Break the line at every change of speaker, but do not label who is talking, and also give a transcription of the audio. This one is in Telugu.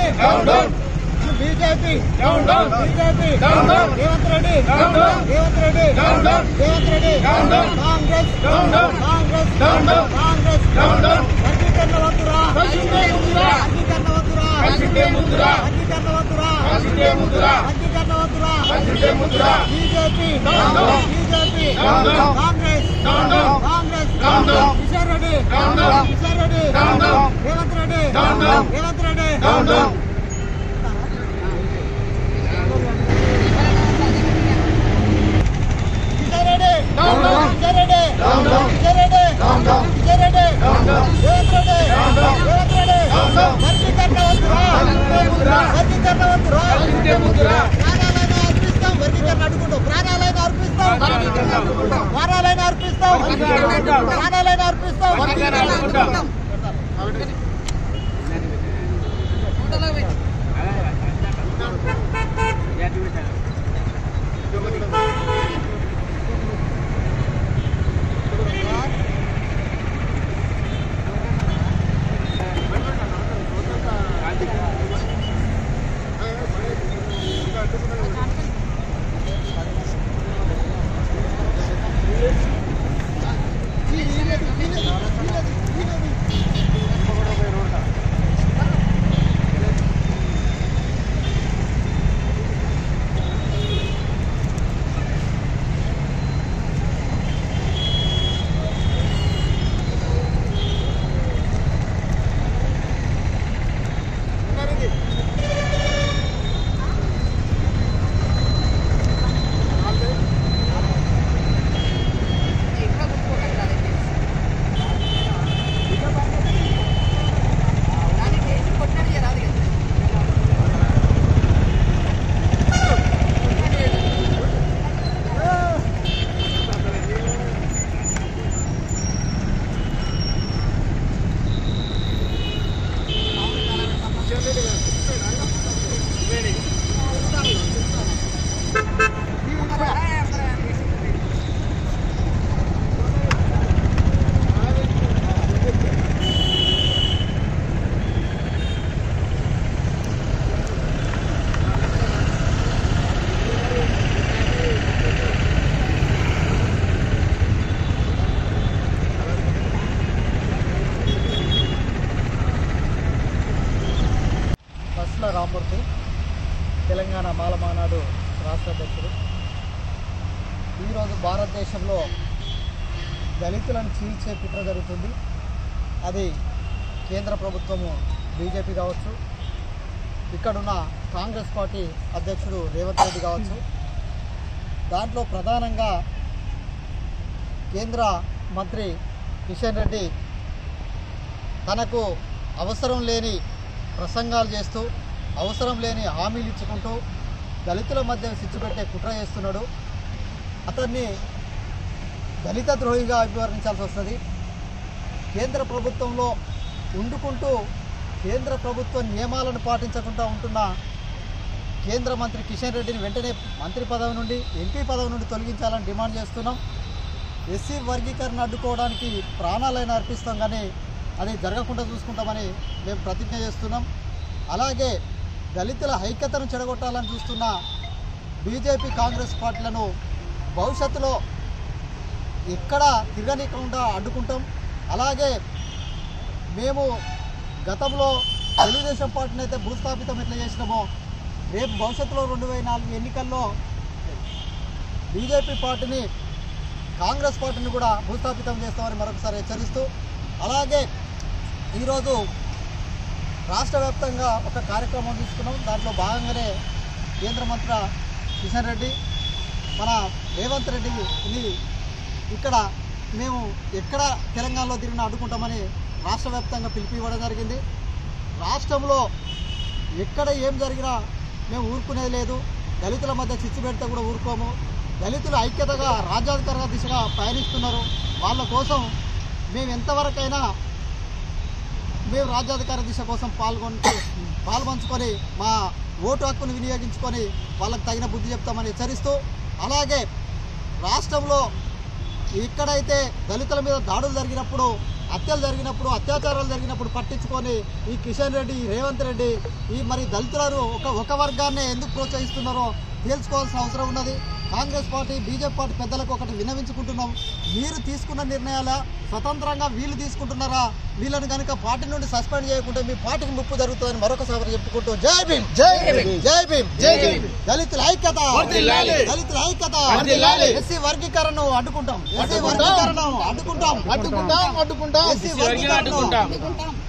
Down down
BJP
down down
BJP
down down
Revanth Reddy
down down
Revanth Reddy
down down
Revanth Reddy
down down
Congress
down down
Congress
down down
Congress
down down
వర్గీకరణ వద్దురా
వర్గీకరణ వద్దురా.
వర్గీకరణ వద్దురా
వర్గీకరణ వద్దురా.
వర్గీకరణ వద్దురా
వర్గీకరణ వద్దురా.
వర్గీకరణ వద్దురా
వర్గీకరణ వద్దురా.
BJP
down down.
BJP
down down.
Congress
down down.
Congress
down down.
Kishan Reddy
down down.
Kishan Reddy
down down.
Revanth Reddy
down down.
Revanth Reddy
down down
Kishan Reddy
down down.
Kishan Reddy
down down.
Kishan Reddy
down down.
Kishan Reddy
down down.
Revanth Reddy
down down.
Revanth Reddy
down down.
వర్గీకరణ వద్దురా
వర్గీకరణ వద్దురా.
వర్గీకరణ వద్దురా
వర్గీకరణ వద్దురా.
ప్రాణాలైనా అర్పిస్తాం వర్గీకరణ అడ్డుకుంటాం ప్రాణాలైనా అర్పిస్తాం
వర్గీకరణ అడ్డుకుంటాం.
ప్రాణాలైనా అర్పిస్తాం
వర్గీకరణ అడ్డుకుంటాం.
బస్సుల రామ్మూర్తి తెలంగాణ మాలమానాడు రాష్ట్ర అధ్యక్షుడు ఈరోజు భారతదేశంలో దళితులను చీల్చే కుట్ర జరుగుతుంది అది కేంద్ర ప్రభుత్వము బీజేపీ కావచ్చు ఇక్కడున్న కాంగ్రెస్ పార్టీ అధ్యక్షుడు రేవంత్ రెడ్డి కావచ్చు దాంట్లో ప్రధానంగా కేంద్ర మంత్రి కిషన్ రెడ్డి తనకు అవసరం లేని ప్రసంగాలు చేస్తూ అవసరం లేని హామీలు ఇచ్చుకుంటూ దళితుల మధ్య సిచ్చుపెట్టే కుట్ర చేస్తున్నాడు అతన్ని దళిత ద్రోహిగా అభివర్ణించాల్సి వస్తుంది కేంద్ర ప్రభుత్వంలో ఉండుకుంటూ కేంద్ర ప్రభుత్వ నియమాలను పాటించకుండా ఉంటున్న కేంద్ర మంత్రి కిషన్ రెడ్డిని వెంటనే మంత్రి పదవి నుండి ఎంపీ పదవి నుండి తొలగించాలని డిమాండ్ చేస్తున్నాం ఎస్సీ వర్గీకరణ అడ్డుకోవడానికి ప్రాణాలైనా అర్పిస్తాం కానీ అది జరగకుండా చూసుకుంటామని మేము ప్రతిజ్ఞ చేస్తున్నాం అలాగే దళితుల ఐక్యతను చెడగొట్టాలని చూస్తున్న బీజేపీ కాంగ్రెస్ పార్టీలను భవిష్యత్తులో ఎక్కడ తిరగనీయకుండా అడ్డుకుంటాం అలాగే మేము గతంలో తెలుగుదేశం పార్టీని అయితే భూస్థాపితం ఎట్లా చేసినామో రేపు భవిష్యత్తులో రెండు వేల నాలుగు ఎన్నికల్లో బీజేపీ పార్టీని కాంగ్రెస్ పార్టీని కూడా భూస్థాపితం చేస్తామని మరొకసారి హెచ్చరిస్తూ అలాగే ఈరోజు రాష్ట్ర వ్యాప్తంగా ఒక కార్యక్రమం తీసుకున్నాం దాంట్లో భాగంగానే కేంద్ర మంత్రి కిషన్ రెడ్డి మన రేవంత్ రెడ్డిని ఇక్కడ మేము ఎక్కడ తెలంగాణలో తిరిగినా అడ్డుకుంటామని రాష్ట్ర వ్యాప్తంగా పిలిపి ఇవ్వడం జరిగింది రాష్ట్రంలో ఎక్కడ ఏం జరిగినా మేము ఊరుకునేది లేదు దళితుల మధ్య చిచ్చు పెడితే కూడా ఊరుకోము దళితులు ఐక్యతగా రాజ్యాధికార దిశగా పయనిస్తున్నారు వాళ్ళ కోసం మేము ఎంతవరకైనా మేము రాజ్యాధికార దిశ కోసం పాల్గొంటూ పాల్పంచుకొని మా ఓటు హక్కును వినియోగించుకొని వాళ్ళకి తగిన బుద్ధి చెప్తామని హెచ్చరిస్తూ అలాగే రాష్ట్రంలో ఎక్కడైతే దళితుల మీద దాడులు జరిగినప్పుడు హత్యలు జరిగినప్పుడు అత్యాచారాలు జరిగినప్పుడు పట్టించుకొని ఈ కిషన్ రెడ్డి ఈ రేవంత్ రెడ్డి ఈ మరి దళితులను ఒక ఒక వర్గాన్ని ఎందుకు ప్రోత్సహిస్తున్నారో తేల్చుకోవాల్సిన అవసరం ఉన్నది కాంగ్రెస్ పార్టీ బీజేపీ పార్టీ పెద్దలకు ఒకటి విన్నవించుకుంటున్నాం మీరు తీసుకున్న నిర్ణయాల స్వతంత్రంగా వీళ్ళు తీసుకుంటున్నారా వీళ్ళని కనుక పార్టీ నుండి సస్పెండ్ చేయకుంటే మీ పార్టీకి ముప్పు జరుగుతుందని మరొకసారి చెప్పుకుంటూ జై భీమ్ జై భీమ్ జై భీమ్ జై భీమ్ దళితుల ఐక్యత
వర్ధిల్లాలి.
దళితుల ఐక్యత
వర్ధిల్లాలి.
ఎస్సీ వర్గీకరణను అడ్డుకుంటాం ఎస్సీ వర్గీకరణను అడ్డుకుంటాం
అడ్డుకుంటాం అడ్డుకుంటాం
ఎస్సీ
వర్గీకరణ
వర్గీకరణను
అడ్డుకుంటాం
అడ్డుకుంటాం